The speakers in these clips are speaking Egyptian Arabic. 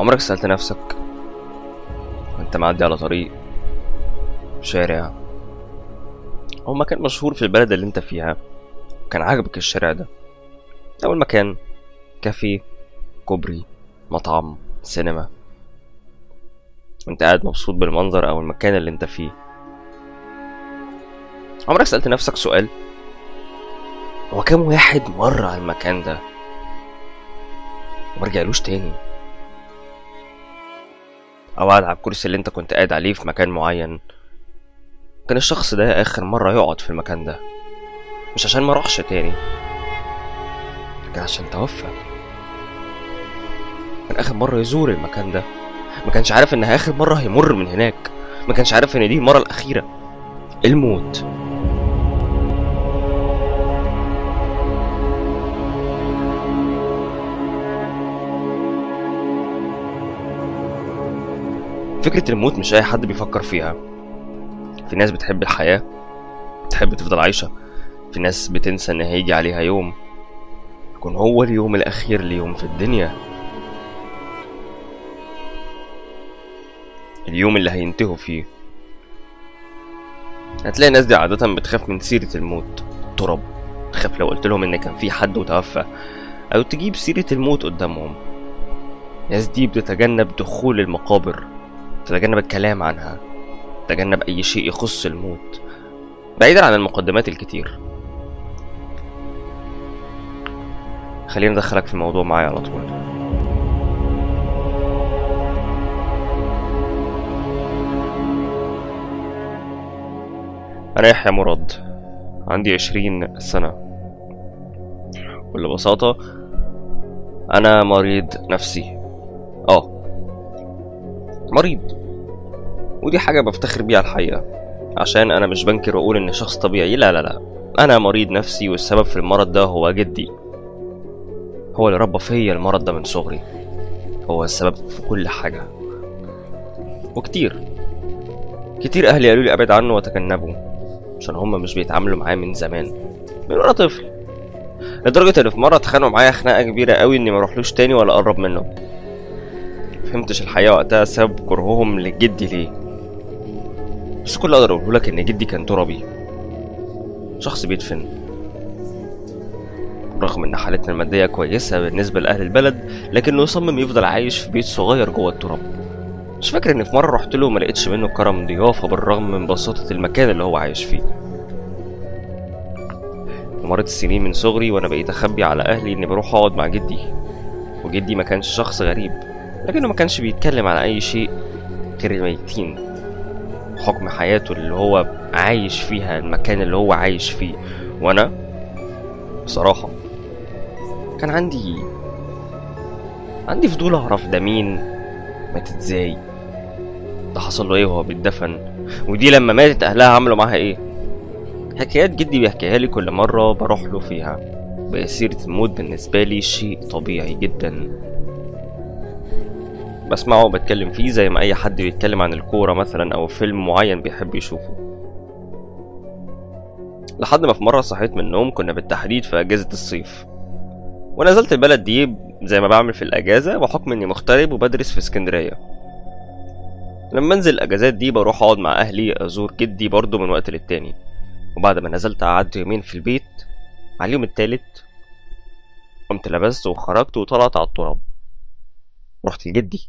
عمرك سألت نفسك وانت معدي على طريق شارع أو مكان مشهور في البلد اللي انت فيها كان عاجبك الشارع ده أو المكان كافيه كوبري مطعم سينما وانت قاعد مبسوط بالمنظر أو المكان اللي انت فيه عمرك سألت نفسك سؤال هو كام واحد مر على المكان ده ومرجعلوش تاني أو قاعد على الكرسي اللي انت كنت قاعد عليه في مكان معين كان الشخص ده آخر مرة يقعد في المكان ده مش عشان ما راحش تاني لكن عشان توفى كان آخر مرة يزور المكان ده ما كانش عارف إنها آخر مرة هيمر من هناك ما كانش عارف إن دي المرة الأخيرة الموت فكرة الموت مش أي حد بيفكر فيها في ناس بتحب الحياة بتحب تفضل عايشة في ناس بتنسى إن هيجي عليها يوم يكون هو اليوم الأخير ليوم في الدنيا اليوم اللي هينتهوا فيه هتلاقي الناس دي عادة بتخاف من سيرة الموت التراب تخاف لو قلت لهم إن كان في حد وتوفى أو تجيب سيرة الموت قدامهم الناس دي بتتجنب دخول المقابر تتجنب الكلام عنها تتجنب أي شيء يخص الموت بعيدا عن المقدمات الكتير خلينا ندخلك في الموضوع معايا على طول أنا يحيى مراد عندي عشرين سنة بكل بساطة أنا مريض نفسي اه مريض ودي حاجة بفتخر بيها الحقيقة عشان أنا مش بنكر وأقول إني شخص طبيعي لا لا لا أنا مريض نفسي والسبب في المرض ده هو جدي هو اللي ربى فيا المرض ده من صغري هو السبب في كل حاجة وكتير كتير أهلي قالوا لي أبعد عنه وأتجنبه عشان هما مش بيتعاملوا معاه من زمان من وأنا طفل لدرجة إن في مرة اتخانقوا معايا خناقة كبيرة قوي إني مروحلوش تاني ولا أقرب منه فهمتش الحقيقة وقتها سبب كرههم لجدي ليه بس كل اللي أقدر أقوله لك إن جدي كان ترابي شخص بيدفن رغم إن حالتنا المادية كويسة بالنسبة لأهل البلد لكنه يصمم يفضل عايش في بيت صغير جوه التراب مش فاكر إن في مرة رحت له وملقتش منه كرم ضيافة بالرغم من بساطة المكان اللي هو عايش فيه ومرت السنين من صغري وأنا بقيت أخبي على أهلي إني بروح أقعد مع جدي وجدي ما كانش شخص غريب لكنه ما كانش بيتكلم على أي شيء غير الميتين حكم حياته اللي هو عايش فيها المكان اللي هو عايش فيه وأنا بصراحة كان عندي عندي فضول أعرف ده مين مات ازاي ده حصل له ايه وهو بيتدفن ودي لما ماتت أهلها عملوا معاها ايه حكايات جدي بيحكيها لي كل مرة بروح له فيها بقى سيرة الموت بالنسبة لي شيء طبيعي جدا بسمعه وبتكلم فيه زي ما أي حد بيتكلم عن الكورة مثلا أو فيلم معين بيحب يشوفه لحد ما في مرة صحيت من النوم كنا بالتحديد في أجازة الصيف ونزلت البلد دي زي ما بعمل في الأجازة بحكم إني مغترب وبدرس في اسكندرية لما انزل الأجازات دي بروح أقعد مع أهلي أزور جدي برضه من وقت للتاني وبعد ما نزلت قعدت يومين في البيت على اليوم التالت قمت لبست وخرجت وطلعت على التراب رحت لجدي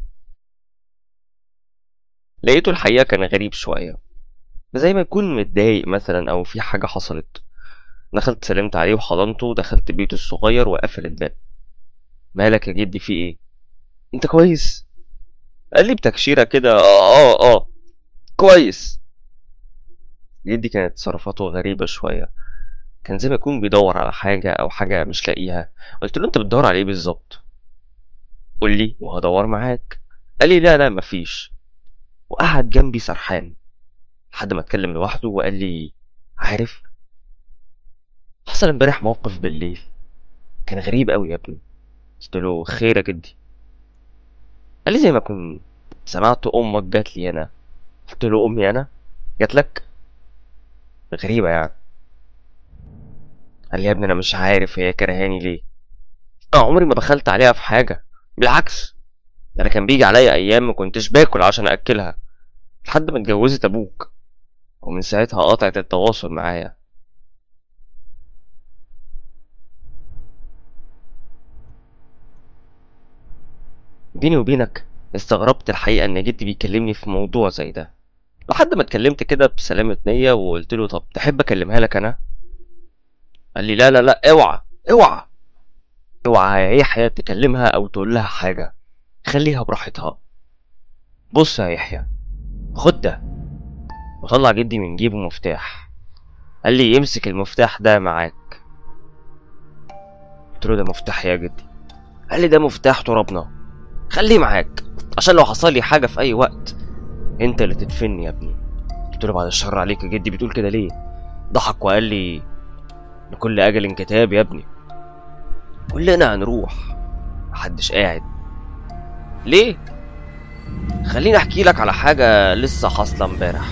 لقيته الحقيقة كان غريب شوية زي ما يكون متضايق مثلا أو في حاجة حصلت دخلت سلمت عليه وحضنته ودخلت بيته الصغير وقفل الباب مالك يا جدي في ايه انت كويس قال لي بتكشيرة كده اه اه اه كويس جدي كانت تصرفاته غريبة شوية كان زي ما يكون بيدور على حاجة أو حاجة مش لاقيها قلت له أنت بتدور على إيه بالظبط قول لي وهدور معاك قال لي لا لا مفيش وقعد جنبي سرحان لحد ما اتكلم لوحده وقال لي عارف حصل امبارح موقف بالليل كان غريب قوي يا ابني قلت له خير يا جدي قال لي زي ما كنت سمعت امك جات لي انا قلت له امي انا جات لك غريبه يعني قال لي يا ابني انا مش عارف هي كرهاني ليه انا عمري ما دخلت عليها في حاجه بالعكس ده انا كان بيجي عليا ايام ما كنتش باكل عشان اكلها لحد ما اتجوزت ابوك ومن ساعتها قطعت التواصل معايا بيني وبينك استغربت الحقيقة إن جدي بيكلمني في موضوع زي ده لحد ما اتكلمت كده بسلامة نية وقلت له طب تحب أكلمها لك أنا؟ قال لي لا لا لا اوعى اوعى اوعى يا يحيى تكلمها أو تقول لها حاجة خليها براحتها بص يا يحيى خد ده وطلع جدي من جيبه مفتاح قال لي يمسك المفتاح ده معاك قلت له ده مفتاح يا جدي قال لي ده مفتاح ترابنا خليه معاك عشان لو حصل لي حاجه في اي وقت انت اللي تدفني يا ابني قلت له بعد الشر عليك يا جدي بتقول كده ليه ضحك وقال لي لكل اجل كتاب يا ابني كلنا هنروح محدش قاعد ليه خليني احكي لك على حاجه لسه حاصله امبارح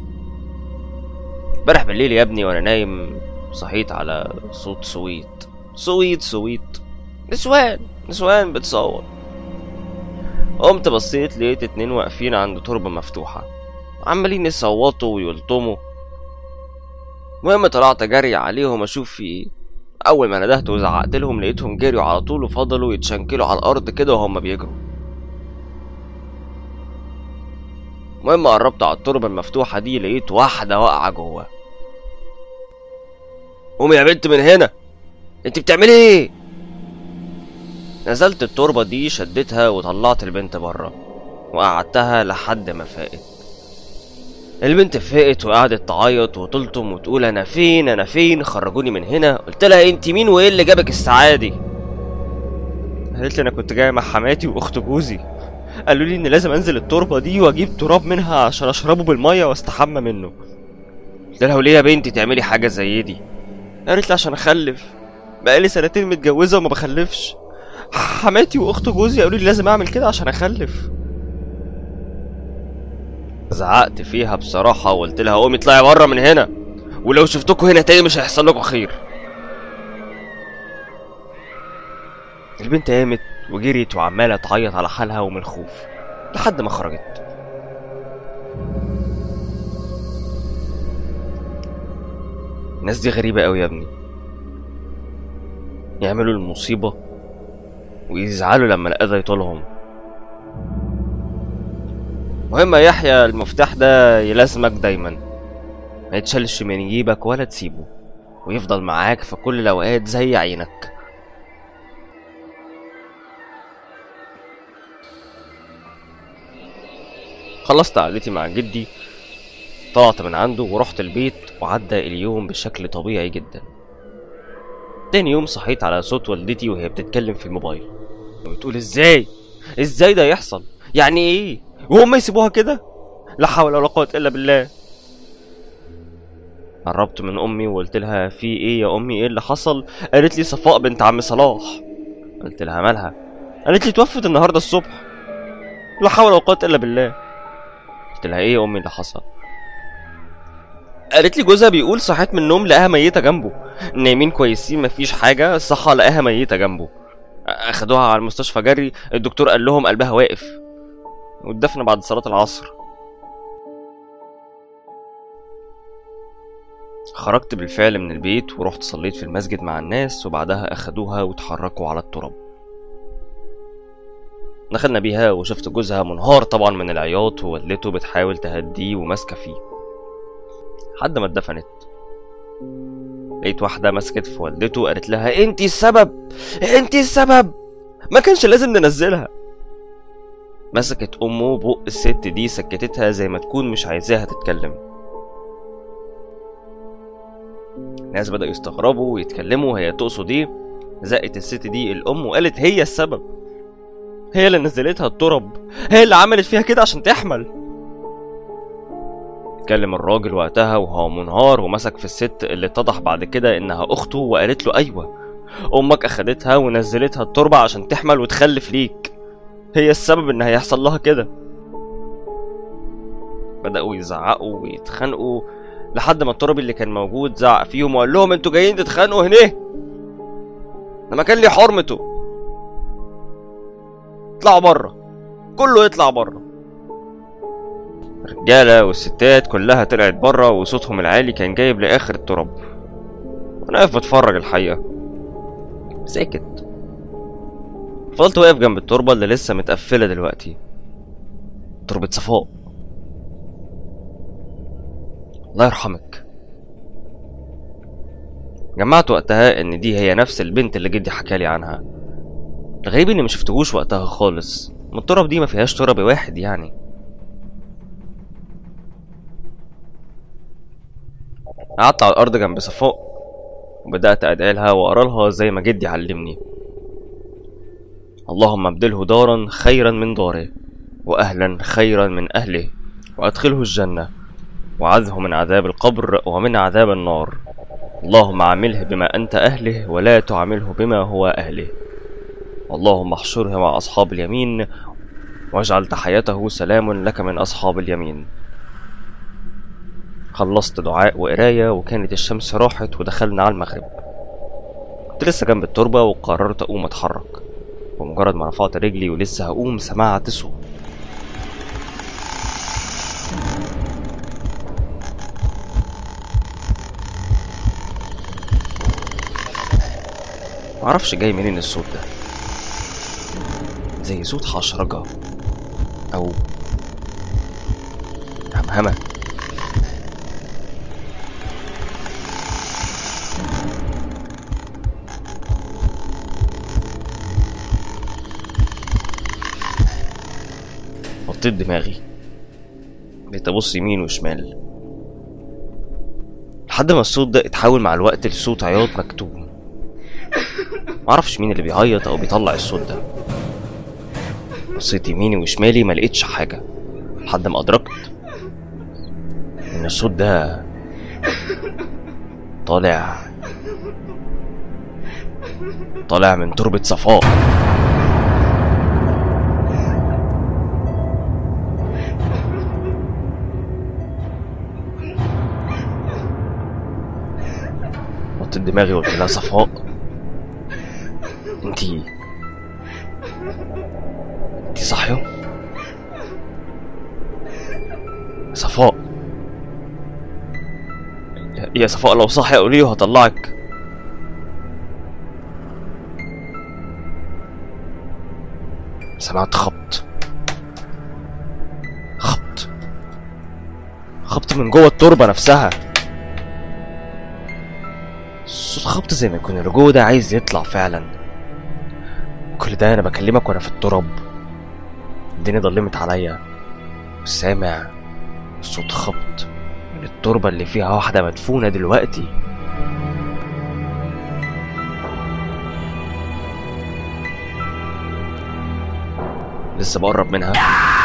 امبارح بالليل يا ابني وانا نايم صحيت على صوت سويت سويت سويت نسوان نسوان بتصور قمت بصيت لقيت اتنين واقفين عند تربة مفتوحة عمالين يصوتوا ويلطموا المهم طلعت جري عليهم اشوف في ايه اول ما ندهت وزعقت لهم لقيتهم جريوا على طول وفضلوا يتشنكلوا على الارض كده وهم بيجروا المهم قربت على التربة المفتوحة دي لقيت واحدة واقعة جوه قومي يا بنت من هنا انت بتعملي ايه نزلت التربة دي شدتها وطلعت البنت بره وقعدتها لحد ما فاقت البنت فاقت وقعدت تعيط وتلطم وتقول انا فين انا فين خرجوني من هنا قلت لها انت مين وايه اللي جابك الساعه دي قالت لي انا كنت جاي مع حماتي واخت جوزي قالوا لي ان لازم انزل التربه دي واجيب تراب منها عشان اشربه بالميه واستحمى منه قلت لها وليه يا بنتي تعملي حاجه زي دي قالت لي عشان اخلف بقالي سنتين متجوزه وما بخلفش حماتي واخت جوزي قالوا لي لازم اعمل كده عشان اخلف زعقت فيها بصراحه وقلت لها قومي اطلعي بره من هنا ولو شفتكوا هنا تاني مش هيحصل لكم خير البنت قامت وجريت وعماله تعيط على حالها ومن الخوف لحد ما خرجت الناس دي غريبة أوي يا ابني يعملوا المصيبة ويزعلوا لما الأذى يطولهم مهم يا يحيى المفتاح ده يلازمك دايما ما يتشالش من جيبك ولا تسيبه ويفضل معاك في كل الأوقات زي عينك خلصت قعدتي مع جدي طلعت من عنده ورحت البيت وعدى اليوم بشكل طبيعي جدا تاني يوم صحيت على صوت والدتي وهي بتتكلم في الموبايل وبتقول ازاي ازاي ده يحصل يعني ايه وهم يسيبوها كده لا حول ولا قوه الا بالله قربت من امي وقلت لها في ايه يا امي ايه اللي حصل قالت لي صفاء بنت عم صلاح قلت لها مالها قالت لي توفت النهارده الصبح لا حول ولا قوه الا بالله قلت لها ايه يا امي اللي حصل قالت لي جوزها بيقول صحيت من النوم لقاها ميته جنبه نايمين كويسين مفيش حاجه صحى لقاها ميته جنبه اخدوها على المستشفى جري الدكتور قال لهم قلبها واقف والدفن بعد صلاه العصر خرجت بالفعل من البيت ورحت صليت في المسجد مع الناس وبعدها أخدوها وتحركوا على التراب دخلنا بيها وشفت جوزها منهار طبعا من العياط ووالدته بتحاول تهديه وماسكة فيه لحد ما اتدفنت لقيت واحدة مسكت في والدته قالت لها انتي السبب انتي السبب ما كانش لازم ننزلها مسكت أمه بق الست دي سكتتها زي ما تكون مش عايزاها تتكلم الناس بدأوا يستغربوا ويتكلموا هي تقصد ايه زقت الست دي الأم وقالت هي السبب هي اللي نزلتها الترب هي اللي عملت فيها كده عشان تحمل اتكلم الراجل وقتها وهو منهار ومسك في الست اللي اتضح بعد كده انها اخته وقالت له ايوه امك اخدتها ونزلتها التربة عشان تحمل وتخلف ليك هي السبب ان هيحصل لها كده بدأوا يزعقوا ويتخانقوا لحد ما التربي اللي كان موجود زعق فيهم وقال لهم انتوا جايين تتخانقوا هنا ده مكان ليه حرمته اطلعوا بره كله يطلع بره الرجالة والستات كلها طلعت بره وصوتهم العالي كان جايب لآخر التراب وأنا واقف بتفرج الحقيقة ساكت فضلت واقف جنب التربة اللي لسه متقفلة دلوقتي تربة صفاء الله يرحمك جمعت وقتها ان دي هي نفس البنت اللي جدي حكالي عنها الغريب اني مشفتهوش وقتها خالص ما التراب دي ما فيهاش تراب واحد يعني قعدت على الارض جنب صفاء وبدأت أدعي لها وأقرا لها زي ما جدي علمني اللهم ابدله دارا خيرا من داره وأهلا خيرا من أهله وأدخله الجنة وعذه من عذاب القبر ومن عذاب النار اللهم عامله بما أنت أهله ولا تعامله بما هو أهله اللهم احشره مع أصحاب اليمين واجعل تحيته سلام لك من أصحاب اليمين خلصت دعاء وقراية وكانت الشمس راحت ودخلنا على المغرب كنت لسه جنب التربة وقررت أقوم أتحرك ومجرد ما رفعت رجلي ولسه هقوم سمعت صوت معرفش جاي منين الصوت ده زي صوت حشرجة أو همهمة وطيت دماغي بقيت ابص يمين وشمال لحد ما الصوت ده اتحول مع الوقت لصوت عياط مكتوم معرفش مين اللي بيعيط او بيطلع الصوت ده بصيت يميني وشمالي ما لقيتش حاجه لحد ما ادركت ان الصوت ده طالع طالع من تربة صفاء وطيت دماغي وقلت لها صفاء انتي انتي صاحية صفاء يا- يا صفاء لو صاحية قولي وهطلعك سمعت خبط خبط خبط من جوه التربة نفسها صوت خبط زي ما يكون اللي جوه ده عايز يطلع فعلا كل ده انا بكلمك وانا في التراب الدنيا ضلمت عليا وسامع صوت خبط من التربة اللي فيها واحدة مدفونة دلوقتي لسه بقرب منها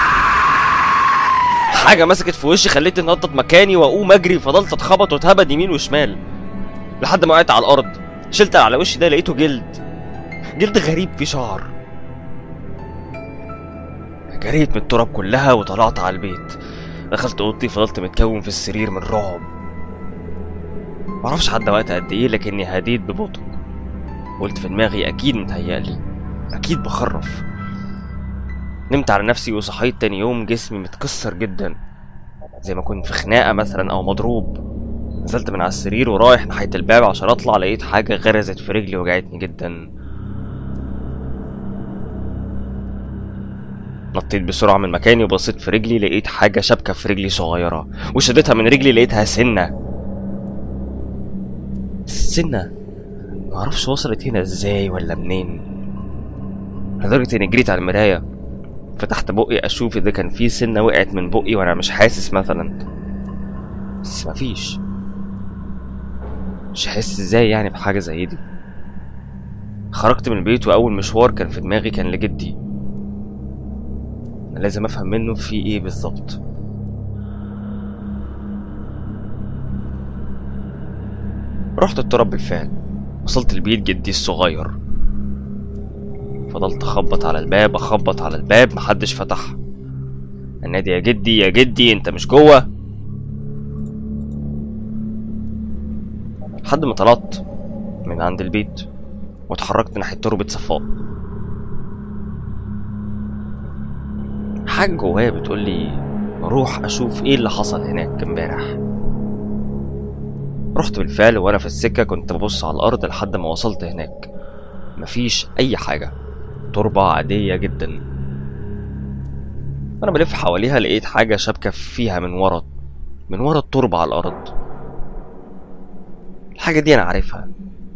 حاجة مسكت في وشي خلتني انطط مكاني واقوم اجري فضلت اتخبط واتهبد يمين وشمال لحد ما وقعت على الارض شلت اللي على وشي ده لقيته جلد جلد غريب فيه شعر جريت من التراب كلها وطلعت على البيت دخلت اوضتي فضلت متكون في السرير من رعب معرفش عدى وقت قد ايه لكني هديت ببطء قلت في دماغي اكيد متهيألي اكيد بخرف نمت على نفسي وصحيت تاني يوم جسمي متكسر جدا زي ما كنت في خناقة مثلا او مضروب نزلت من على السرير ورايح ناحية الباب عشان اطلع لقيت حاجة غرزت في رجلي وجعتني جدا نطيت بسرعة من مكاني وبصيت في رجلي لقيت حاجة شابكة في رجلي صغيرة وشدتها من رجلي لقيتها سنة السنة معرفش وصلت هنا ازاي ولا منين لدرجة اني جريت على المراية فتحت بقي اشوف اذا كان في سنة وقعت من بقي وانا مش حاسس مثلا بس مفيش مش حاسس ازاي يعني بحاجة زي دي خرجت من البيت واول مشوار كان في دماغي كان لجدي أنا لازم افهم منه في ايه بالظبط رحت التراب بالفعل وصلت البيت جدي الصغير فضلت اخبط على الباب اخبط على الباب محدش فتح النادي يا جدي يا جدي انت مش جوه لحد ما طلعت من عند البيت واتحركت ناحية تربة صفاء حاجة جوايا بتقول لي روح اشوف ايه اللي حصل هناك امبارح رحت بالفعل وانا في السكة كنت ببص على الارض لحد ما وصلت هناك مفيش اي حاجة تربة عادية جدا وانا بلف حواليها لقيت حاجة شابكة فيها من ورا من ورا التربة على الارض الحاجة دي انا عارفها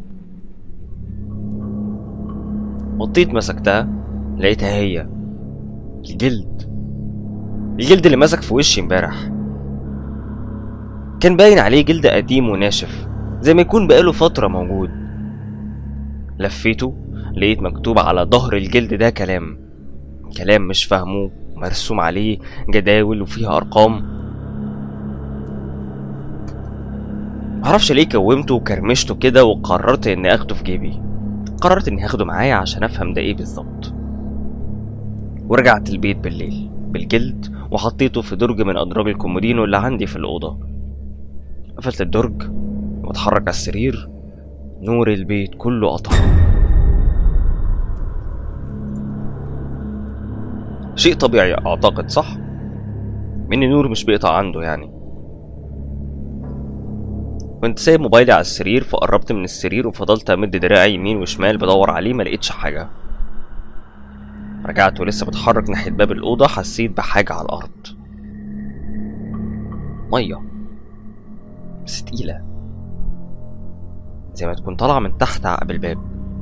وطيت مسكتها لقيتها هي الجلد الجلد اللي مسك في وشي امبارح كان باين عليه جلد قديم وناشف زي ما يكون بقاله فترة موجود لفيته لقيت مكتوب على ظهر الجلد ده كلام كلام مش فاهمه مرسوم عليه جداول وفيها أرقام معرفش ليه كومته وكرمشته كده وقررت اني اخده في جيبي قررت اني هاخده معايا عشان افهم ده ايه بالظبط ورجعت البيت بالليل بالجلد وحطيته في درج من ادراج الكومودينو اللي عندي في الاوضه قفلت الدرج واتحرك على السرير نور البيت كله قطع شيء طبيعي اعتقد صح من النور مش بيقطع عنده يعني كنت سايب موبايلي على السرير فقربت من السرير وفضلت امد دراعي يمين وشمال بدور عليه ما لقيتش حاجه رجعت ولسه بتحرك ناحيه باب الاوضه حسيت بحاجه على الارض ميه بس تقيله زي ما تكون طالعه من تحت عقب الباب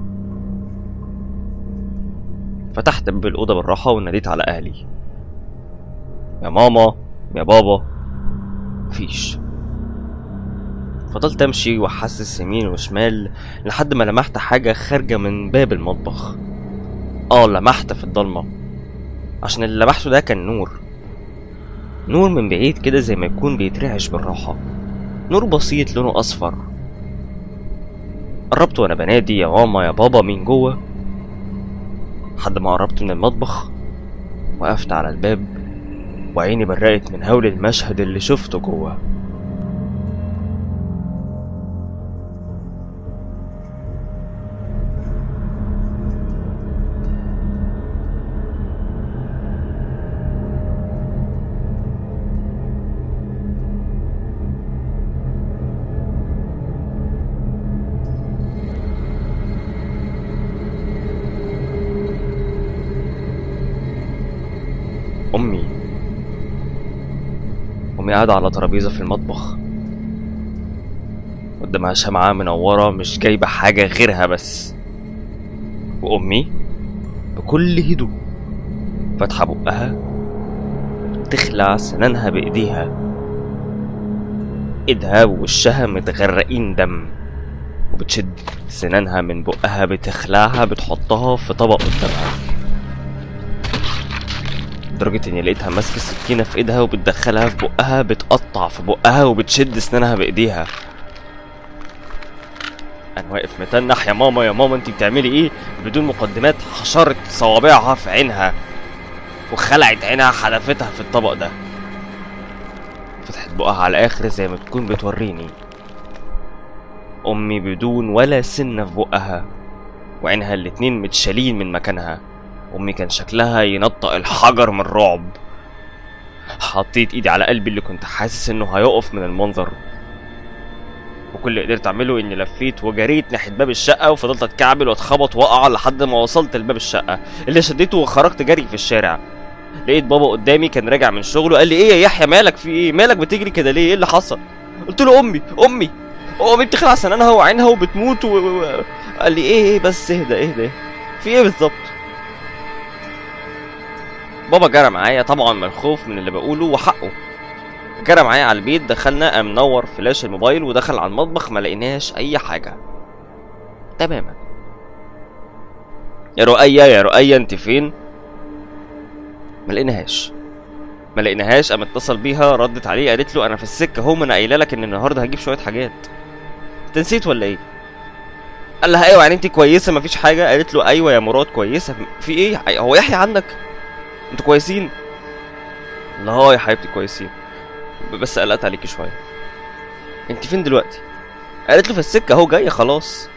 فتحت باب الاوضه بالراحه وناديت على اهلي يا ماما يا بابا مفيش فضلت امشي واحسس يمين وشمال لحد ما لمحت حاجة خارجة من باب المطبخ اه لمحت في الضلمة عشان اللي لمحته ده كان نور نور من بعيد كده زي ما يكون بيترعش بالراحة نور بسيط لونه أصفر قربت وأنا بنادي يا ماما يا بابا مين جوه لحد ما قربت من المطبخ وقفت على الباب وعيني برقت من هول المشهد اللي شفته جوه أمي أمي قاعدة على ترابيزة في المطبخ قدامها شمعة منورة مش جايبة حاجة غيرها بس وأمي بكل هدوء فاتحة بقها بتخلع سنانها بإيديها إيدها ووشها متغرقين دم وبتشد سنانها من بقها بتخلعها بتحطها في طبق قدامها لدرجة إني لقيتها ماسكة سكينة في إيدها وبتدخلها في بقها بتقطع في بقها وبتشد سنانها بإيديها أنا واقف متنح يا ماما يا ماما أنت بتعملي إيه بدون مقدمات حشرت صوابعها في عينها وخلعت عينها حدفتها في الطبق ده فتحت بقها على الآخر زي ما تكون بتوريني أمي بدون ولا سنة في بقها وعينها الاتنين متشالين من مكانها أمي كان شكلها ينطق الحجر من الرعب حطيت إيدي على قلبي اللي كنت حاسس إنه هيقف من المنظر وكل اللي قدرت أعمله إني لفيت وجريت ناحية باب الشقة وفضلت أتكعبل وأتخبط وأقع لحد ما وصلت لباب الشقة اللي شديته وخرجت جري في الشارع لقيت بابا قدامي كان راجع من شغله قال لي ايه يا يحيى مالك في ايه مالك بتجري كده ليه ايه اللي حصل قلت له امي امي امي بتخلع سنانها وعينها وبتموت و... و... قال لي ايه ايه بس اهدى اهدى في ايه بالظبط بابا جرى معايا طبعا من الخوف من اللي بقوله وحقه جرى معايا على البيت دخلنا قام منور فلاش الموبايل ودخل على المطبخ ما لقيناش اي حاجه تماما يا رؤية يا رؤية انت فين ما لقيناهاش ما لقيناهاش قام اتصل بيها ردت عليه قالت له انا في السكه اهو ما انا قايله لك ان النهارده هجيب شويه حاجات انت نسيت ولا ايه قال لها ايوه يعني انت كويسه مفيش حاجه قالت له ايوه يا مراد كويسه في ايه هو يحيى عندك انتوا كويسين لا اه يا حبيبتي كويسين بس قلقت عليكي شويه انت فين دلوقتي قالت له في السكه اهو جايه خلاص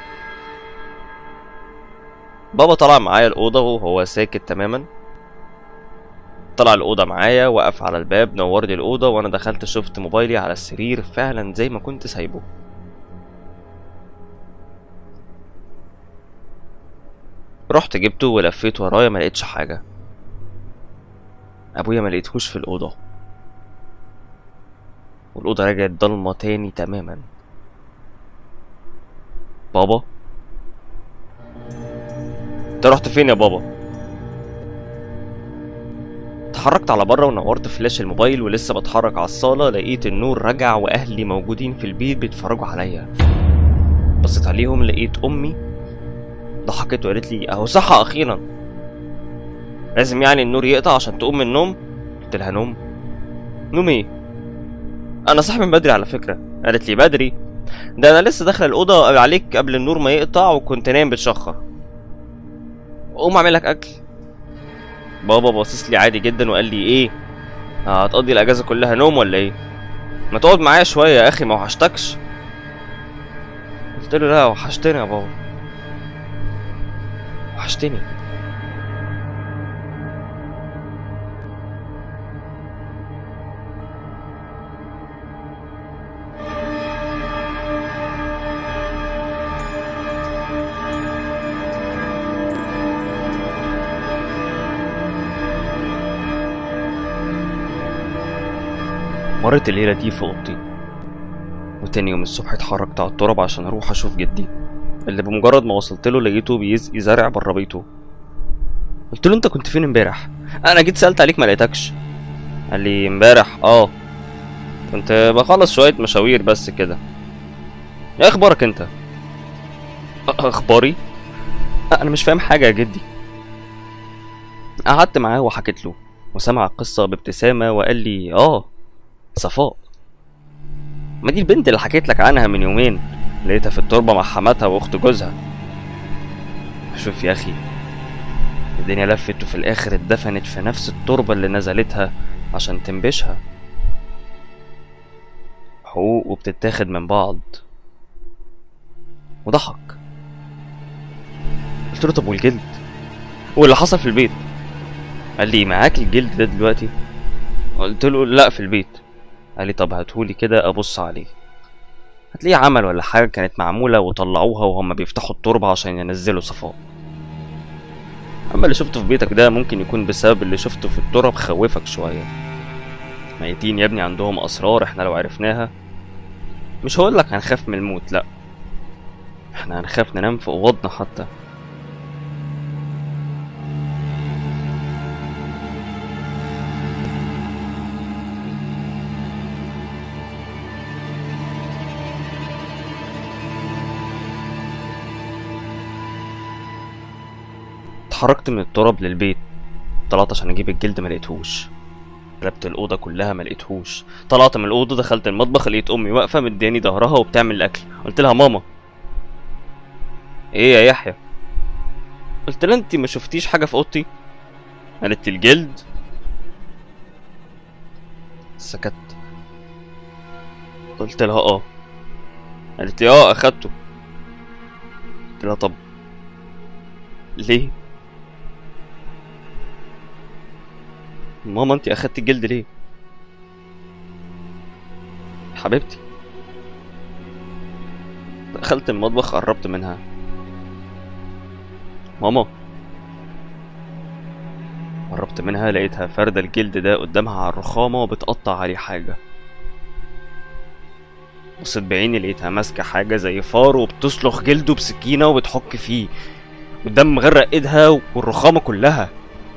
بابا طلع معايا الأوضة وهو ساكت تماما طلع الأوضة معايا وقف على الباب نور لي الأوضة وأنا دخلت شفت موبايلي على السرير فعلا زي ما كنت سايبه رحت جبته ولفيت ورايا ما لقيتش حاجة أبويا ما لقيتهوش في الأوضة والأوضة رجعت ضلمة تاني تماما بابا انت رحت فين يا بابا اتحركت على بره ونورت فلاش الموبايل ولسه بتحرك على الصالة لقيت النور رجع وأهلي موجودين في البيت بيتفرجوا عليا بصيت عليهم لقيت أمي ضحكت وقالت لي أهو صحى أخيرا لازم يعني النور يقطع عشان تقوم من النوم قلت لها نوم نوم ايه انا صاحي من بدري على فكره قالت لي بدري ده انا لسه داخله الاوضه عليك قبل النور ما يقطع وكنت نايم بتشخر قوم اعمل لك اكل بابا باصص لي عادي جدا وقال لي ايه هتقضي الاجازه كلها نوم ولا ايه ما تقعد معايا شويه يا اخي ما وحشتكش قلت له لا وحشتني يا بابا وحشتني مرت الليلة دي في أوضتي وتاني يوم الصبح اتحركت على التراب عشان أروح أشوف جدي اللي بمجرد ما وصلت له لقيته بيسقي زرع بره بيته قلت له أنت كنت فين امبارح؟ أنا جيت سألت عليك ما لقيتكش قال لي امبارح اه كنت بخلص شوية مشاوير بس كده ايه اخبارك انت؟ أ- اخباري؟ انا مش فاهم حاجة يا جدي قعدت معاه وحكيت له وسمع القصة بابتسامة وقال لي اه صفاء ما دي البنت اللي حكيت لك عنها من يومين لقيتها في التربة مع حماتها واخت جوزها شوف يا اخي الدنيا لفت وفي الاخر اتدفنت في نفس التربة اللي نزلتها عشان تنبشها حقوق وبتتاخد من بعض وضحك قلت له طب والجلد واللي حصل في البيت قال لي معاك الجلد ده دلوقتي قلت له لا في البيت قال لي طب هاتهولي كده ابص عليه هتلاقيه عمل ولا حاجه كانت معموله وطلعوها وهم بيفتحوا التربه عشان ينزلوا صفاء اما اللي شفته في بيتك ده ممكن يكون بسبب اللي شفته في التراب خوفك شويه ميتين يا ابني عندهم اسرار احنا لو عرفناها مش هقولك هنخاف من الموت لا احنا هنخاف ننام في اوضنا حتى اتحركت من التراب للبيت طلعت عشان اجيب الجلد ما لقيتهوش قلبت الاوضه كلها ما لقيتهوش طلعت من الاوضه دخلت المطبخ لقيت امي واقفه مدياني ظهرها وبتعمل الاكل قلت لها ماما ايه يا يحيى قلت لها انت ما شفتيش حاجه في اوضتي قالت لي الجلد سكت قلت لها اه قالت لي اه اخدته قلت لها طب ليه ماما انت اخدتي الجلد ليه حبيبتي دخلت المطبخ قربت منها ماما قربت منها لقيتها فاردة الجلد ده قدامها على الرخامة وبتقطع عليه حاجة بصيت بعيني لقيتها ماسكة حاجة زي فار وبتصلخ جلده بسكينة وبتحك فيه والدم مغرق ايدها والرخامة كلها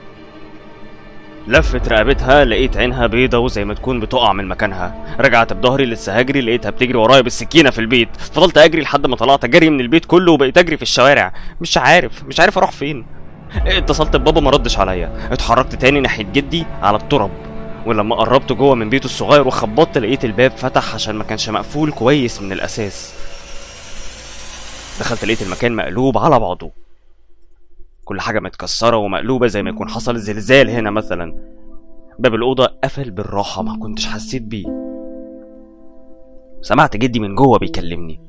لفت رقبتها لقيت عينها بيضة وزي ما تكون بتقع من مكانها رجعت بظهري لسه هجري لقيتها بتجري ورايا بالسكينة في البيت فضلت اجري لحد ما طلعت اجري من البيت كله وبقيت اجري في الشوارع مش عارف مش عارف اروح فين اتصلت ببابا ما ردش عليا اتحركت تاني ناحية جدي على التراب ولما قربت جوه من بيته الصغير وخبطت لقيت الباب فتح عشان ما كانش مقفول كويس من الاساس دخلت لقيت المكان مقلوب على بعضه كل حاجة متكسرة ومقلوبة زي ما يكون حصل زلزال هنا مثلا باب الأوضة قفل بالراحة ما كنتش حسيت بيه سمعت جدي من جوه بيكلمني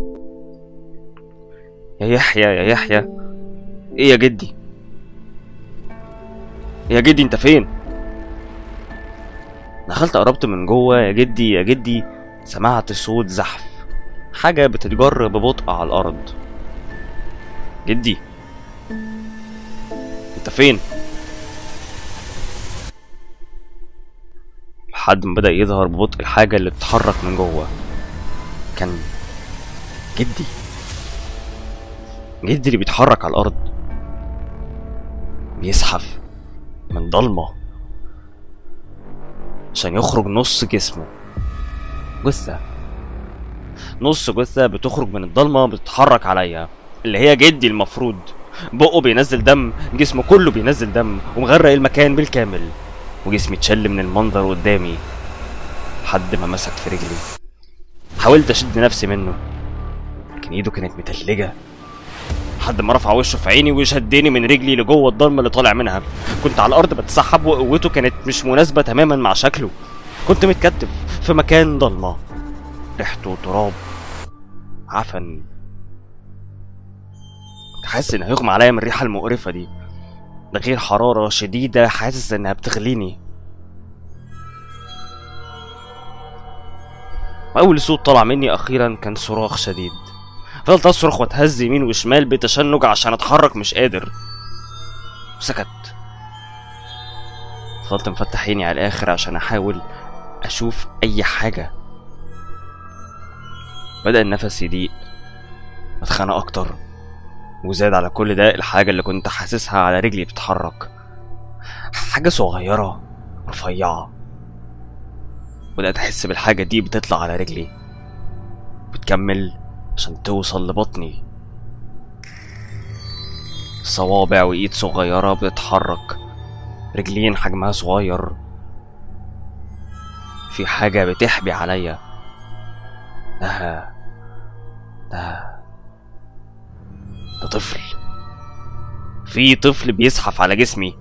يا يحيى يا يحيى ايه يا جدي يا جدي انت فين دخلت قربت من جوه يا جدي يا جدي سمعت صوت زحف حاجة بتتجر ببطء على الأرض جدي انت فين؟ لحد ما بدأ يظهر ببطء الحاجة اللي بتتحرك من جوه كان جدي جدي اللي بيتحرك على الأرض بيزحف من ضلمة عشان يخرج نص جسمه جثة نص جثة بتخرج من الضلمة بتتحرك عليا اللي هي جدي المفروض بقه بينزل دم جسمه كله بينزل دم ومغرق المكان بالكامل وجسمي اتشل من المنظر قدامي لحد ما مسك في رجلي حاولت اشد نفسي منه لكن ايده كانت متلجة لحد ما رفع وشه في عيني وشدني من رجلي لجوه الضلمه اللي طالع منها كنت على الارض بتسحب وقوته كانت مش مناسبه تماما مع شكله كنت متكتف في مكان ضلمه ريحته تراب عفن كنت حاسس ان هيغمى عليا من الريحه المقرفه دي ده غير حراره شديده حاسس انها بتغليني واول صوت طلع مني اخيرا كان صراخ شديد فضلت اصرخ واتهز يمين وشمال بتشنج عشان اتحرك مش قادر وسكت فضلت مفتح عيني على الاخر عشان احاول اشوف اي حاجه بدا النفس يضيق اتخانق اكتر وزاد على كل ده الحاجه اللي كنت حاسسها على رجلي بتتحرك حاجه صغيره رفيعه بدات احس بالحاجه دي بتطلع على رجلي بتكمل عشان توصل لبطني صوابع وايد صغيرة بتتحرك رجلين حجمها صغير في حاجة بتحبي عليا ده ده ده طفل في طفل بيزحف على جسمي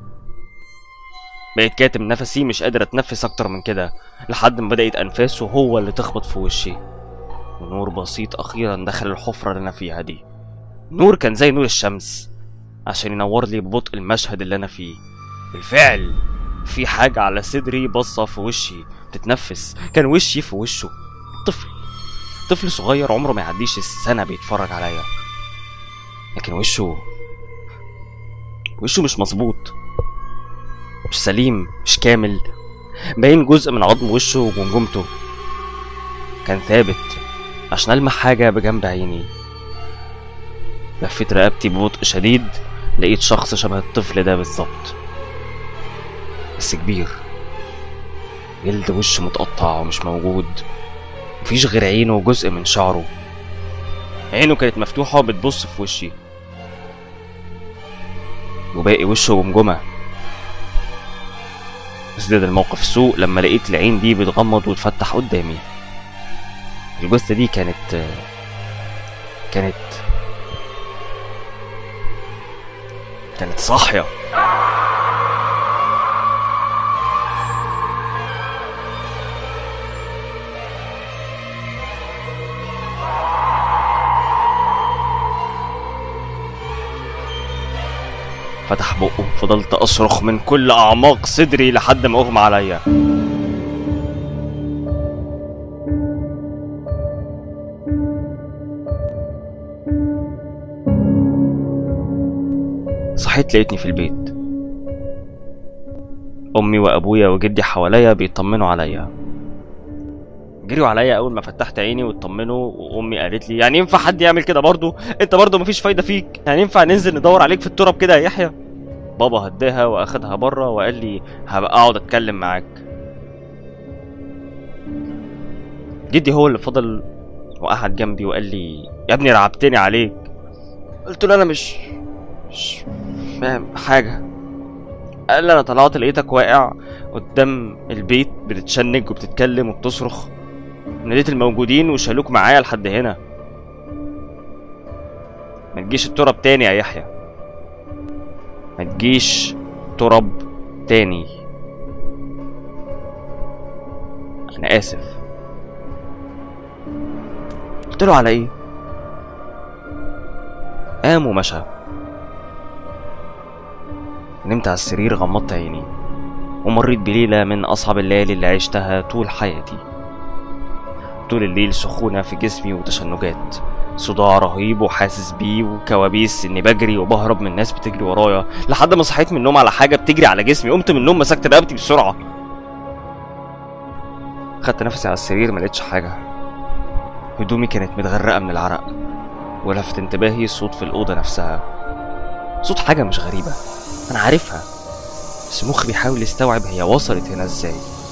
بقيت كاتم نفسي مش قادر اتنفس اكتر من كده لحد ما بدأت انفاسه هو اللي تخبط في وشي ونور بسيط أخيرا دخل الحفرة اللي أنا فيها دي نور كان زي نور الشمس عشان ينور لي ببطء المشهد اللي أنا فيه بالفعل في حاجة على صدري بصة في وشي بتتنفس كان وشي في وشه طفل طفل صغير عمره ما يعديش السنة بيتفرج عليا لكن وشه وشه مش مظبوط مش سليم مش كامل باين جزء من عظم وشه وجمجمته كان ثابت عشان ألمح حاجة بجنب عيني لفيت رقبتي ببطء شديد لقيت شخص شبه الطفل ده بالظبط بس كبير جلد وشه متقطع ومش موجود مفيش غير عينه وجزء من شعره عينه كانت مفتوحة وبتبص في وشي وباقي وشه جمجمة ازداد الموقف سوء لما لقيت العين دي بتغمض وتفتح قدامي الجثة دي كانت كانت كانت صاحية فتح بقه فضلت أصرخ من كل أعماق صدري لحد ما أغمى عليا صحيت لقيتني في البيت امي وابويا وجدي حواليا بيطمنوا عليا جريوا عليا اول ما فتحت عيني واطمنوا وامي قالت لي يعني ينفع حد يعمل كده برضه انت برضه مفيش فايده فيك يعني ينفع ننزل ندور عليك في التراب كده يا يحيى بابا هداها واخدها بره وقال لي هبقى اقعد اتكلم معاك جدي هو اللي فضل وقعد جنبي وقال لي يا ابني رعبتني عليك قلت له انا مش مش فاهم حاجة قال لي انا طلعت لقيتك واقع قدام البيت بتتشنج وبتتكلم وبتصرخ ناديت الموجودين وشالوك معايا لحد هنا ما تجيش التراب تاني يا يحيى ما تجيش تراب تاني انا اسف قلت له على ايه قام ومشى نمت على السرير غمضت عيني ومريت بليلة من أصعب الليالي اللي عشتها طول حياتي طول الليل سخونة في جسمي وتشنجات صداع رهيب وحاسس بيه وكوابيس اني بجري وبهرب من ناس بتجري ورايا لحد ما صحيت من النوم على حاجة بتجري على جسمي قمت من النوم مسكت رقبتي بسرعة خدت نفسي على السرير ملقتش حاجة هدومي كانت متغرقة من العرق ولفت انتباهي صوت في الأوضة نفسها صوت حاجة مش غريبة أنا عارفها بس مخي بيحاول يستوعب هي وصلت هنا ازاي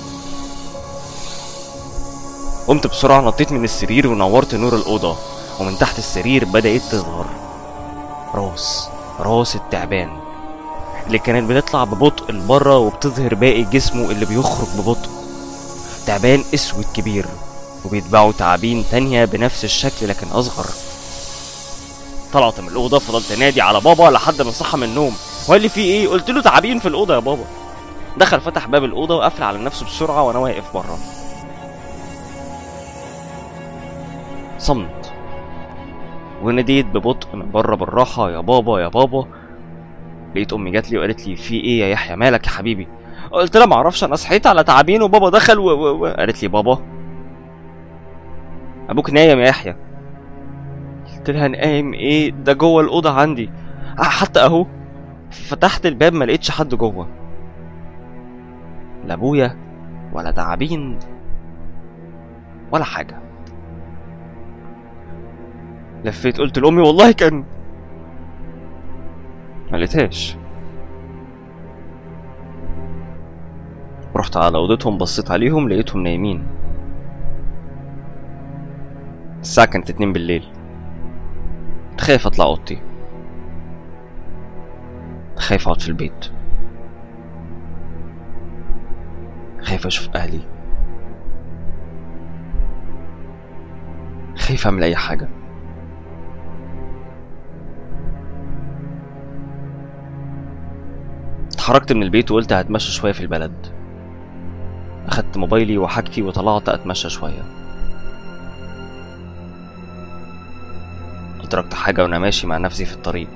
قمت بسرعة نطيت من السرير ونورت نور الأوضة ومن تحت السرير بدأت تظهر راس راس التعبان اللي كانت بتطلع ببطء لبره وبتظهر باقي جسمه اللي بيخرج ببطء تعبان اسود كبير وبيتبعوا تعابين تانية بنفس الشكل لكن أصغر طلعت من الأوضة فضلت نادي على بابا لحد ما صحى من النوم وقال لي في إيه؟ قلت له تعابين في الأوضة يا بابا دخل فتح باب الأوضة وقفل على نفسه بسرعة وأنا واقف بره صمت وناديت ببطء من بره بالراحة يا بابا يا بابا لقيت أمي جات لي وقالت لي في إيه يا يحيى مالك يا حبيبي قلت لها معرفش أنا صحيت على تعابين وبابا دخل و... و... و... قالت لي بابا أبوك نايم يا يحيى قلت لها نايم إيه ده جوه الأوضة عندي آه، حتى أهو فتحت الباب ما لقيتش حد جوه لا أبويا ولا تعابين ولا حاجة لفيت قلت لأمي والله كان ما لقيتهاش رحت على أوضتهم بصيت عليهم لقيتهم نايمين الساعة كانت اتنين بالليل خايف أطلع أوضتي خايف أقعد في البيت خايف أشوف أهلي خايف أعمل أي حاجة اتحركت من البيت وقلت هتمشى شوية في البلد أخدت موبايلي وحاجتي وطلعت أتمشى شوية أدركت حاجة وأنا ماشي مع نفسي في الطريق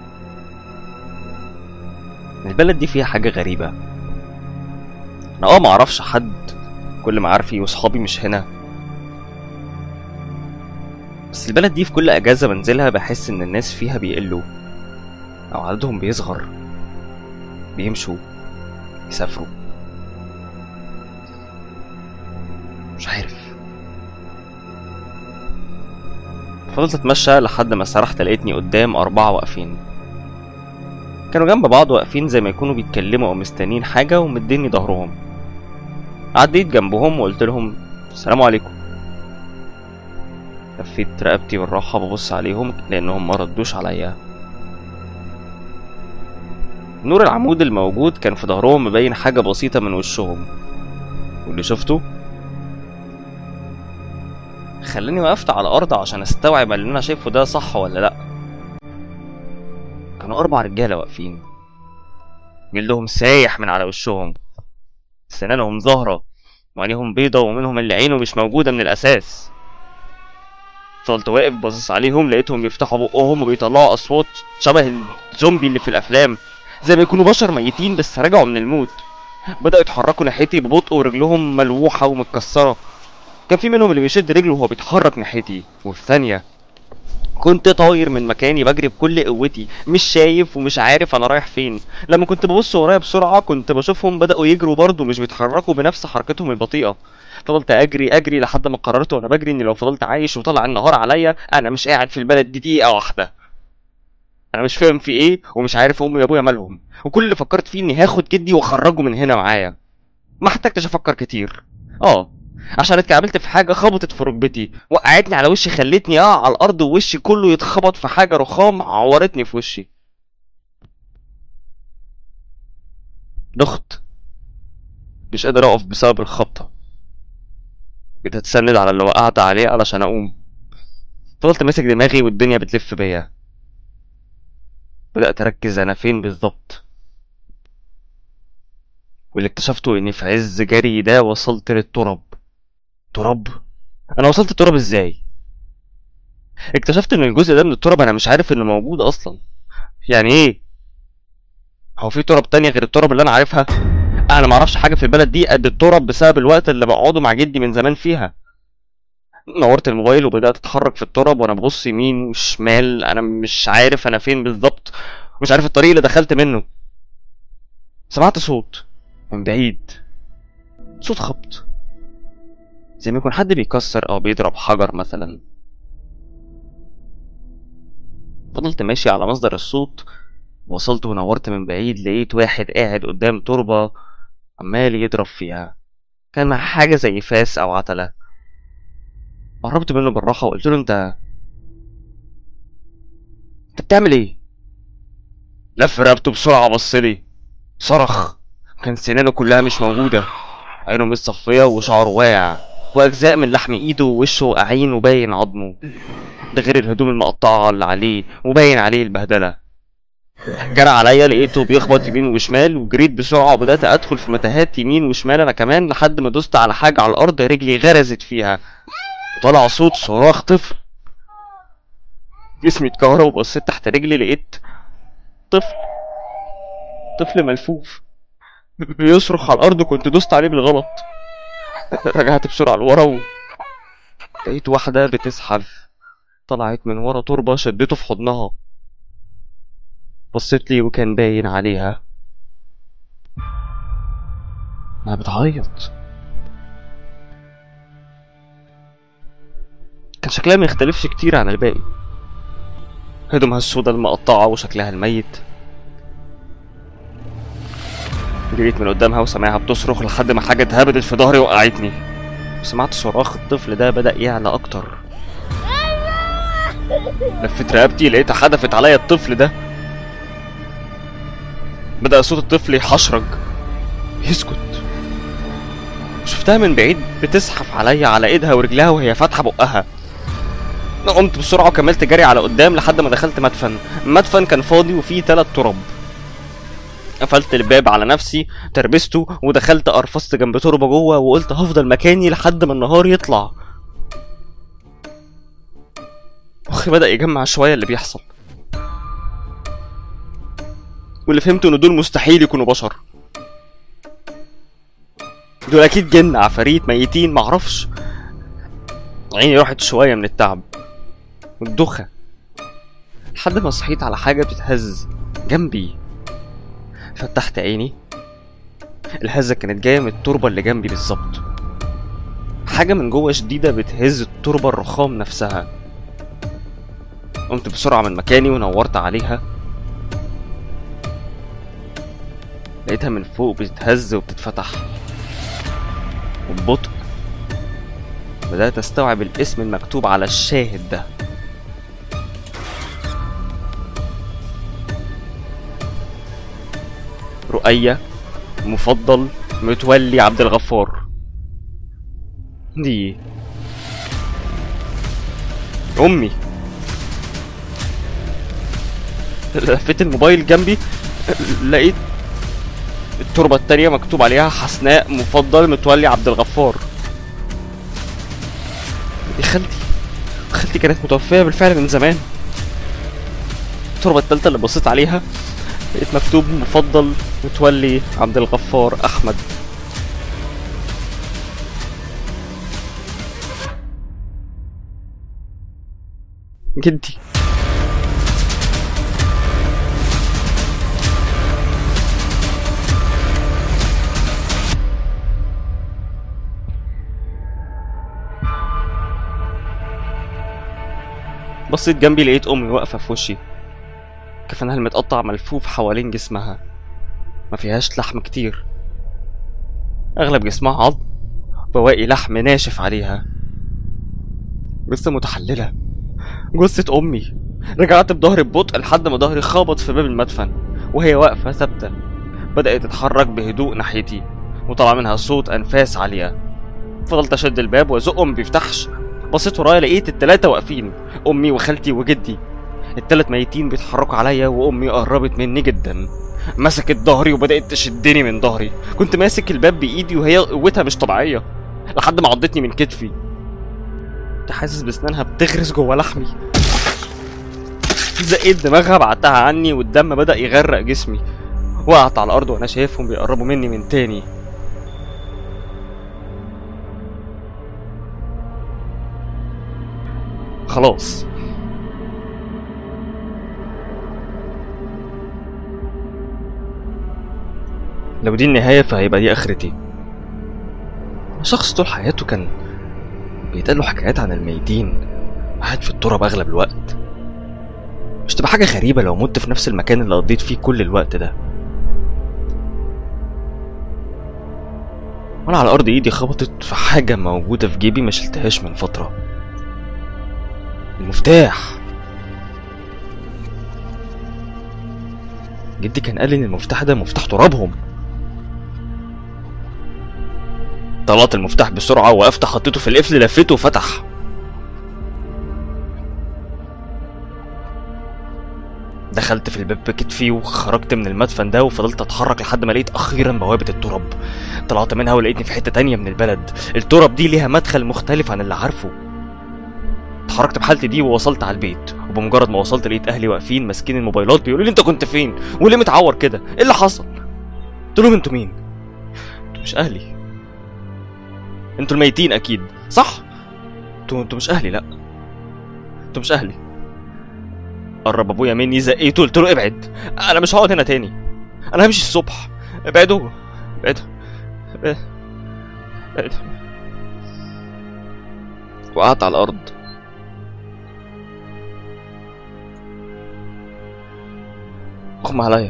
البلد دي فيها حاجة غريبة أنا أه معرفش حد كل معارفي وصحابي مش هنا بس البلد دي في كل أجازة بنزلها بحس إن الناس فيها بيقلوا أو عددهم بيصغر بيمشوا يسافروا مش عارف فضلت اتمشى لحد ما سرحت لقيتني قدام أربعة واقفين كانوا جنب بعض واقفين زي ما يكونوا بيتكلموا أو مستنين حاجة ومديني ظهرهم عديت جنبهم وقلت لهم السلام عليكم لفيت رقبتي بالراحة ببص عليهم لأنهم ما ردوش عليا نور العمود الموجود كان في ظهرهم مبين حاجة بسيطة من وشهم واللي شفته خلاني وقفت على الأرض عشان استوعب اللي أنا شايفه ده صح ولا لأ كانوا أربع رجالة واقفين جلدهم سايح من على وشهم سنانهم ظاهرة وعينيهم بيضة ومنهم اللي عينه مش موجودة من الأساس فضلت واقف باصص عليهم لقيتهم بيفتحوا بقهم وبيطلعوا أصوات شبه الزومبي اللي في الأفلام زي ما يكونوا بشر ميتين بس رجعوا من الموت بدأوا يتحركوا ناحيتي ببطء ورجلهم ملوحة ومتكسرة كان في منهم اللي بيشد رجله وهو بيتحرك ناحيتي وفي ثانية كنت طاير من مكاني بجري بكل قوتي مش شايف ومش عارف انا رايح فين لما كنت ببص ورايا بسرعة كنت بشوفهم بدأوا يجروا برضه مش بيتحركوا بنفس حركتهم البطيئة فضلت اجري اجري لحد ما قررت وانا بجري اني لو فضلت عايش وطلع النهار عليا انا مش قاعد في البلد دي دقيقة واحدة انا مش فاهم في ايه ومش عارف امي وابويا مالهم وكل اللي فكرت فيه اني هاخد جدي واخرجه من هنا معايا ما احتجتش افكر كتير اه عشان اتكعبلت في حاجه خبطت في ركبتي وقعتني على وشي خلتني اقع على الارض ووشي كله يتخبط في حاجه رخام عورتني في وشي دخت مش قادر اقف بسبب الخبطه بقيت اتسند على اللي وقعت عليه علشان اقوم فضلت ماسك دماغي والدنيا بتلف بيا بدأت أركز أنا فين بالظبط واللي اكتشفته إني في عز جري ده وصلت للتراب تراب أنا وصلت التراب إزاي اكتشفت إن الجزء ده من التراب أنا مش عارف إنه موجود أصلا يعني إيه هو في تراب تانية غير التراب اللي أنا عارفها انا ما اعرفش حاجه في البلد دي قد التراب بسبب الوقت اللي بقعده مع جدي من زمان فيها نورت الموبايل وبدات اتحرك في التراب وانا ببص يمين وشمال انا مش عارف انا فين بالظبط مش عارف الطريق اللي دخلت منه سمعت صوت من بعيد صوت خبط زي ما يكون حد بيكسر او بيضرب حجر مثلا فضلت ماشي على مصدر الصوت وصلت ونورت من بعيد لقيت واحد قاعد قدام تربة عمال يضرب فيها كان معاه حاجة زي فاس أو عتلة قربت منه بالراحة وقلت له أنت أنت بتعمل إيه؟ لف رقبته بسرعة بصلي صرخ كان سنانه كلها مش موجودة عينه مش صفية وشعره واقع وأجزاء من لحم إيده ووشه واقعين وباين عظمه ده غير الهدوم المقطعة اللي عليه وباين عليه البهدلة جرى عليا لقيته بيخبط يمين وشمال وجريت بسرعة وبدأت أدخل في متاهات يمين وشمال أنا كمان لحد ما دوست على حاجة على الأرض رجلي غرزت فيها وطلع صوت صراخ طفل جسمي اتكهرب وبصيت تحت رجلي لقيت طفل طفل ملفوف بيصرخ على الأرض كنت دوست عليه بالغلط رجعت بسرعة لورا و... لقيت واحدة بتزحف طلعت من ورا تربة شدته في حضنها بصيت لي وكان باين عليها ما بتعيط كان شكلها ما يختلفش كتير عن الباقي هدومها السودا المقطعة وشكلها الميت جريت من قدامها وسمعها بتصرخ لحد ما حاجة اتهبدت في ظهري وقعتني وسمعت صراخ الطفل ده بدأ يعلى أكتر لفت رقبتي لقيتها حدفت عليا الطفل ده بدأ صوت الطفل يحشرج يسكت شفتها من بعيد بتزحف عليا على ايدها ورجلها وهي فاتحة بقها أنا قمت بسرعة وكملت جري على قدام لحد ما دخلت مدفن المدفن كان فاضي وفيه تلات تراب قفلت الباب على نفسي تربسته ودخلت قرفصت جنب تربة جوه وقلت هفضل مكاني لحد ما النهار يطلع مخي بدأ يجمع شوية اللي بيحصل واللي فهمته ان دول مستحيل يكونوا بشر دول اكيد جن عفاريت ميتين معرفش عيني راحت شوية من التعب والدخة لحد ما صحيت على حاجة بتتهز جنبي فتحت عيني الهزة كانت جاية من التربة اللي جنبي بالظبط حاجة من جوه شديدة بتهز التربة الرخام نفسها قمت بسرعة من مكاني ونورت عليها لقيتها من فوق بتتهز وبتتفتح وببطء بدأت أستوعب الاسم المكتوب على الشاهد ده رؤية مفضل متولي عبد الغفار دي أمي لفيت الموبايل جنبي لقيت التربة التانية مكتوب عليها حسناء مفضل متولي عبد الغفار دي خالتي خالتي كانت متوفية بالفعل من زمان التربة التالتة اللي بصيت عليها لقيت مكتوب مفضل متولي عبد الغفار أحمد جدي بصيت جنبي لقيت امي واقفه في وشي كفنها المتقطع ملفوف حوالين جسمها ما فيهاش لحم كتير اغلب جسمها عظم بواقي لحم ناشف عليها لسه متحلله جثة امي رجعت بظهري ببطء لحد ما ظهري خبط في باب المدفن وهي واقفه ثابته بدات تتحرك بهدوء ناحيتي وطلع منها صوت انفاس عاليه فضلت اشد الباب وازقه ما بيفتحش بصيت ورايا لقيت التلاتة واقفين امي وخالتي وجدي التلات ميتين بيتحركوا عليا وامي قربت مني جدا مسكت ظهري وبدات تشدني من ظهري كنت ماسك الباب بايدي وهي قوتها مش طبيعيه لحد ما عضتني من كتفي كنت حاسس بسنانها بتغرس جوه لحمي زقيت دماغها بعدتها عني والدم بدا يغرق جسمي وقعت على الارض وانا شايفهم بيقربوا مني من تاني خلاص لو دي النهاية فهيبقى دي آخرتي شخص طول حياته كان بيتقال له حكايات عن الميتين قاعد في التراب أغلب الوقت مش تبقى حاجة غريبة لو مت في نفس المكان اللي قضيت فيه كل الوقت ده وانا على الارض ايدي خبطت في حاجة موجودة في جيبي ما شلتهاش من فترة المفتاح جدي كان قال لي ان المفتاح ده مفتاح ترابهم طلعت المفتاح بسرعة وقفت حطيته في القفل لفيته وفتح دخلت في الباب بكتفي وخرجت من المدفن ده وفضلت اتحرك لحد ما لقيت اخيرا بوابة التراب طلعت منها ولقيتني في حتة تانية من البلد التراب دي ليها مدخل مختلف عن اللي عارفه اتحركت بحالتي دي ووصلت على البيت وبمجرد ما وصلت لقيت اهلي واقفين ماسكين الموبايلات بيقولوا لي انت كنت فين وليه متعور كده ايه اللي حصل قلت لهم انتوا مين انتوا مش اهلي انتوا الميتين اكيد صح انتوا انتوا مش اهلي لا انتوا مش اهلي قرب ابويا مني زقيته قلت له ابعد انا مش هقعد هنا تاني انا همشي الصبح ابعدوا ابعدوا ابعدوا ابعدوا وقعدت على الارض اغمى عليا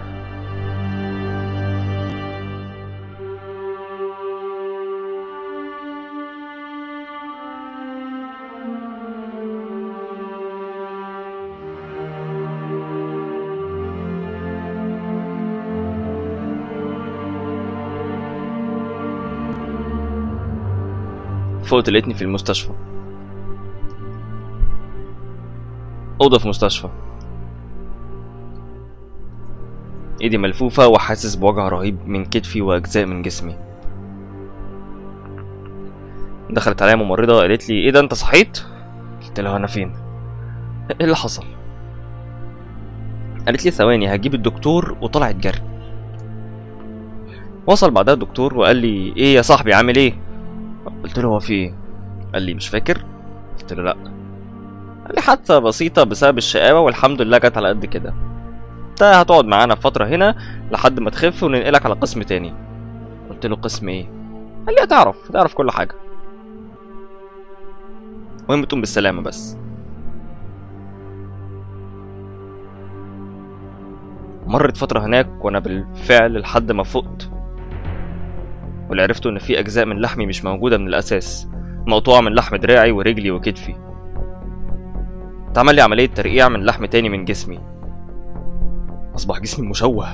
فوقت لقيتني في المستشفى أوضة في مستشفى ايدي ملفوفة وحاسس بوجع رهيب من كتفي وأجزاء من جسمي دخلت عليا ممرضة قالت لي ايه ده انت صحيت؟ قلت لها انا فين؟ ايه اللي حصل؟ قالت لي ثواني هجيب الدكتور وطلعت جري وصل بعدها الدكتور وقال لي ايه يا صاحبي عامل ايه؟ قلت له هو في ايه؟ قال لي مش فاكر؟ قلت له لا قال لي حادثة بسيطة بسبب الشقاوة والحمد لله جت على قد كده انت هتقعد معانا فترة هنا لحد ما تخف وننقلك على قسم تاني قلت له قسم ايه؟ قال لي هتعرف هتعرف كل حاجة المهم تقوم بالسلامة بس مرت فترة هناك وأنا بالفعل لحد ما فقت واللي عرفته إن في أجزاء من لحمي مش موجودة من الأساس مقطوعة من لحم دراعي ورجلي وكتفي اتعمل لي عملية ترقيع من لحم تاني من جسمي أصبح جسمي مشوه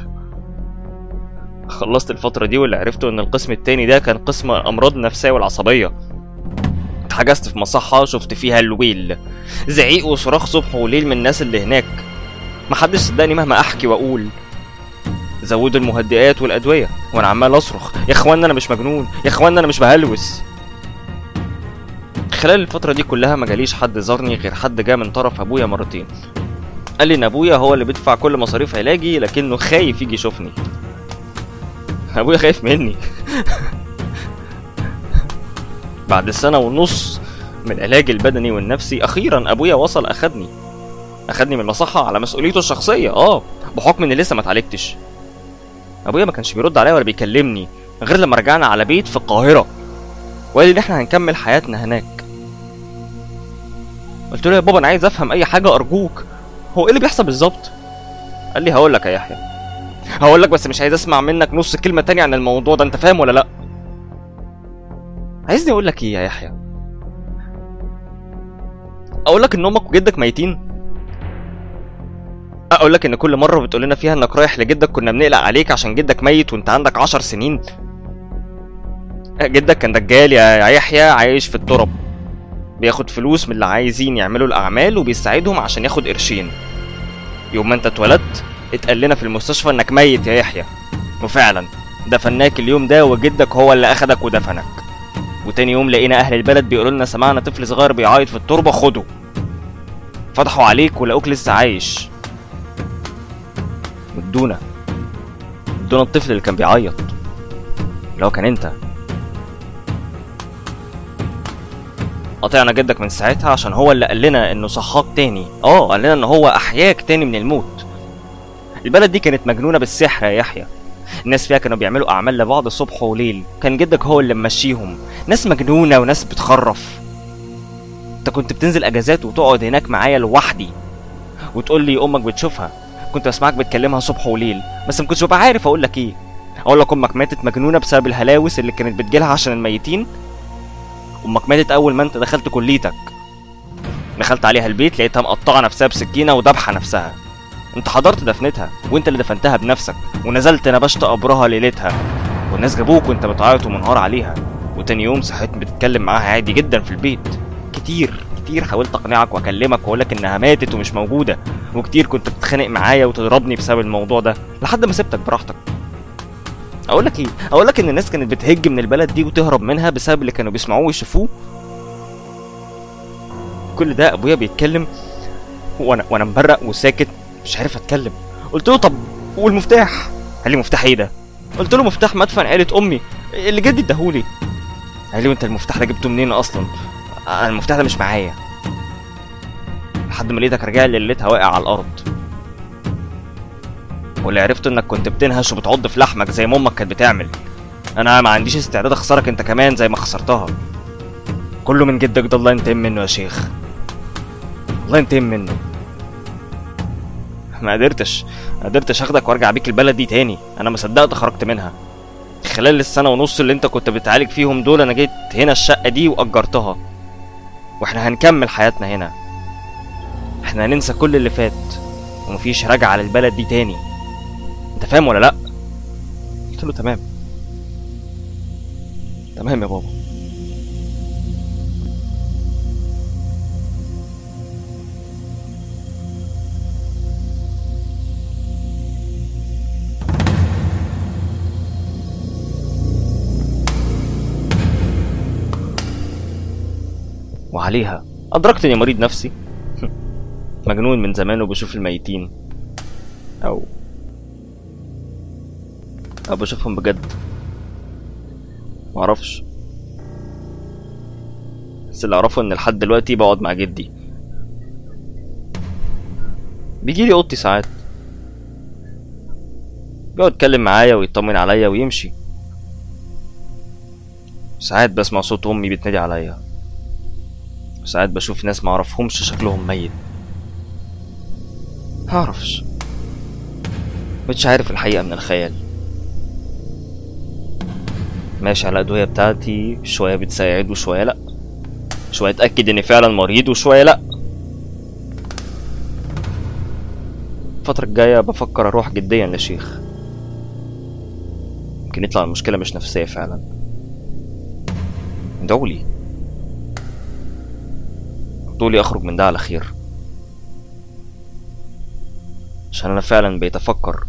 خلصت الفترة دي واللي عرفته إن القسم التاني ده كان قسم الأمراض النفسية والعصبية اتحجزت في مصحة شفت فيها الويل زعيق وصراخ صبح وليل من الناس اللي هناك محدش صدقني مهما احكي واقول زودوا المهدئات والادويه وانا عمال اصرخ يا اخوانا انا مش مجنون يا اخوانا انا مش بهلوس خلال الفترة دي كلها ما جاليش حد زارني غير حد جه من طرف ابويا مرتين قال لي ان ابويا هو اللي بيدفع كل مصاريف علاجي لكنه خايف يجي يشوفني ابويا خايف مني بعد سنة ونص من العلاج البدني والنفسي اخيرا ابويا وصل اخدني اخدني من المصحة على مسؤوليته الشخصية اه بحكم اني لسه ما اتعالجتش ابويا ما كانش بيرد عليا ولا بيكلمني غير لما رجعنا على بيت في القاهرة وقال لي ان احنا هنكمل حياتنا هناك قلت له يا بابا انا عايز افهم اي حاجة ارجوك هو ايه اللي بيحصل بالظبط قال لي هقول لك يا يحيى هقول لك بس مش عايز اسمع منك نص كلمة تانية عن الموضوع ده انت فاهم ولا لا عايزني اقول لك ايه يا يحيى اقول لك ان امك وجدك ميتين اقول لك ان كل مره بتقول لنا فيها انك رايح لجدك كنا بنقلق عليك عشان جدك ميت وانت عندك عشر سنين جدك كان دجال يا يحيى عايش في التراب بياخد فلوس من اللي عايزين يعملوا الاعمال وبيساعدهم عشان ياخد قرشين يوم ما انت اتولدت اتقال لنا في المستشفى انك ميت يا يحيى وفعلا دفناك اليوم ده وجدك هو اللي اخدك ودفنك وتاني يوم لقينا اهل البلد بيقولوا لنا سمعنا طفل صغير بيعيط في التربه خده فتحوا عليك ولقوك لسه عايش ودونا دون الطفل اللي كان بيعيط اللي هو كان انت قطعنا جدك من ساعتها عشان هو اللي قال لنا انه صحاك تاني اه قال لنا ان هو احياك تاني من الموت البلد دي كانت مجنونه بالسحر يا يحيى الناس فيها كانوا بيعملوا اعمال لبعض صبح وليل كان جدك هو اللي ممشيهم ناس مجنونه وناس بتخرف انت كنت بتنزل اجازات وتقعد هناك معايا لوحدي وتقول لي امك بتشوفها كنت بسمعك بتكلمها صبح وليل بس ما كنتش ببقى عارف اقول لك ايه اقول لك امك ماتت مجنونه بسبب الهلاوس اللي كانت بتجيلها عشان الميتين امك ماتت اول ما انت دخلت كليتك دخلت عليها البيت لقيتها مقطعه نفسها بسكينه وذبحه نفسها انت حضرت دفنتها وانت اللي دفنتها بنفسك ونزلت نبشت قبرها ليلتها والناس جابوك وانت بتعيط ومنهار عليها وتاني يوم صحيت بتتكلم معاها عادي جدا في البيت كتير كتير حاولت اقنعك واكلمك واقول لك انها ماتت ومش موجوده وكتير كنت بتتخانق معايا وتضربني بسبب الموضوع ده لحد ما سبتك براحتك اقول لك ايه اقول لك ان الناس كانت بتهج من البلد دي وتهرب منها بسبب اللي كانوا بيسمعوه ويشوفوه كل ده ابويا بيتكلم وانا وانا مبرق وساكت مش عارف اتكلم قلت له طب والمفتاح قال لي مفتاح ايه ده قلت له مفتاح مدفن عيله امي اللي جدي اداهولي قال لي وانت المفتاح ده جبته منين اصلا انا المفتاح ده مش معايا لحد ما لقيتك راجع لي ليلتها واقع على الارض واللي عرفته انك كنت بتنهش وبتعض في لحمك زي ما امك كانت بتعمل انا ما عنديش استعداد اخسرك انت كمان زي ما خسرتها كله من جدك ده الله ينتقم منه يا شيخ الله ينتقم منه ما قدرتش ما قدرتش اخدك وارجع بيك البلد دي تاني انا ما صدقت خرجت منها خلال السنه ونص اللي انت كنت بتعالج فيهم دول انا جيت هنا الشقه دي واجرتها واحنا هنكمل حياتنا هنا احنا هننسى كل اللي فات ومفيش رجعه للبلد دي تاني انت فاهم ولا لا قلت له تمام تمام يا بابا وعليها أدركت إني مريض نفسي مجنون من زمان وبشوف الميتين أو أو بشوفهم بجد معرفش بس اللي أعرفه إن لحد دلوقتي بقعد مع جدي بيجيلي أوضتي ساعات بيقعد يتكلم معايا ويطمن عليا ويمشي ساعات بسمع صوت أمي بتنادي عليا وساعات بشوف ناس معرفهمش شكلهم ميت معرفش مش عارف الحقيقة من الخيال ماشي على الأدوية بتاعتي شوية بتساعد وشوية لأ شوية أتأكد إني فعلا مريض وشوية لأ الفترة الجاية بفكر أروح جديا لشيخ يمكن يطلع المشكلة مش نفسية فعلا ادعولي ادعولي أخرج من ده على خير عشان أنا فعلا بقيت أفكر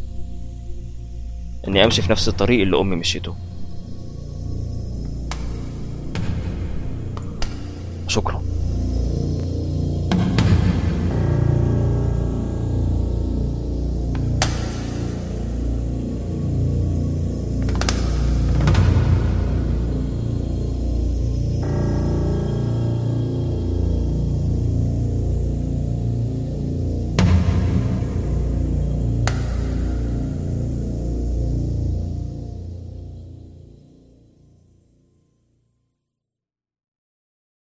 إني أمشي في نفس الطريق اللي أمي مشيته شكرا